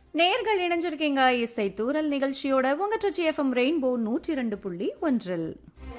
நேர்கள் இணைஞ்சிருக்கீங்க இசை தூரல் நிகழ்ச்சியோட உங்க ட்ரிச்சி எஃப்எம் ரெயின்போ நூற்றி இரண்டு புள்ளி ஒன்றில்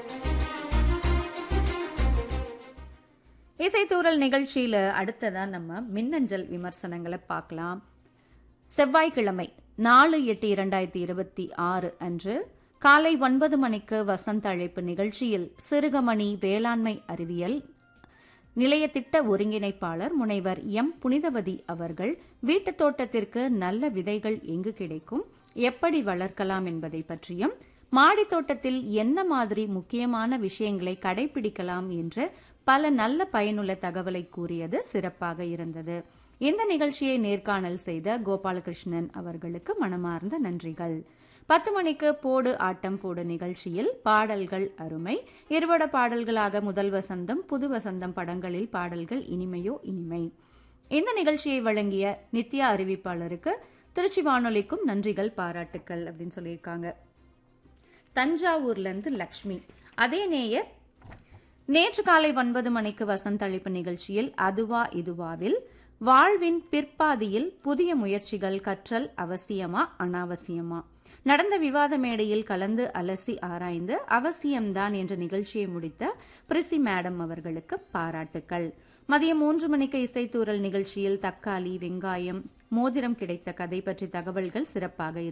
இசை தூரல் நிகழ்ச்சியில அடுத்ததா நம்ம மின்னஞ்சல் விமர்சனங்களை பார்க்கலாம் செவ்வாய்க்கிழமை நாலு எட்டு இரண்டாயிரத்தி இருபத்தி ஆறு அன்று காலை ஒன்பது மணிக்கு வசந்த அழைப்பு நிகழ்ச்சியில் சிறுகமணி வேளாண்மை அறிவியல் நிலைய திட்ட ஒருங்கிணைப்பாளர் முனைவர் எம் புனிதவதி அவர்கள் வீட்டுத் தோட்டத்திற்கு நல்ல விதைகள் எங்கு கிடைக்கும் எப்படி வளர்க்கலாம் என்பதை பற்றியும் மாடித் தோட்டத்தில் என்ன மாதிரி முக்கியமான விஷயங்களை கடைபிடிக்கலாம் என்று பல நல்ல பயனுள்ள தகவலை கூறியது சிறப்பாக இருந்தது இந்த நிகழ்ச்சியை நேர்காணல் செய்த கோபாலகிருஷ்ணன் அவர்களுக்கு மனமார்ந்த நன்றிகள் பத்து மணிக்கு போடு ஆட்டம் போடு நிகழ்ச்சியில் பாடல்கள் அருமை இருபட பாடல்களாக முதல் வசந்தம் புது வசந்தம் படங்களில் பாடல்கள் இனிமையோ இனிமை இந்த நிகழ்ச்சியை வழங்கிய நித்யா அறிவிப்பாளருக்கு திருச்சி வானொலிக்கும் நன்றிகள் பாராட்டுக்கள் அப்படின்னு சொல்லியிருக்காங்க தஞ்சாவூர்ல இருந்து லக்ஷ்மி அதே நேயர் நேற்று காலை ஒன்பது மணிக்கு வசந்த அழைப்பு நிகழ்ச்சியில் அதுவா இதுவாவில் வாழ்வின் பிற்பாதியில் புதிய முயற்சிகள் கற்றல் அவசியமா அனாவசியமா நடந்த விவாத மேடையில் கலந்து அலசி ஆராய்ந்து அவசியம்தான் என்ற நிகழ்ச்சியை முடித்த பிரிசி மேடம் அவர்களுக்கு பாராட்டுக்கள் மதியம் மூன்று மணிக்கு இசைத்தூரல் நிகழ்ச்சியில் தக்காளி வெங்காயம் மோதிரம் கிடைத்த கதை பற்றி தகவல்கள் சிறப்பாக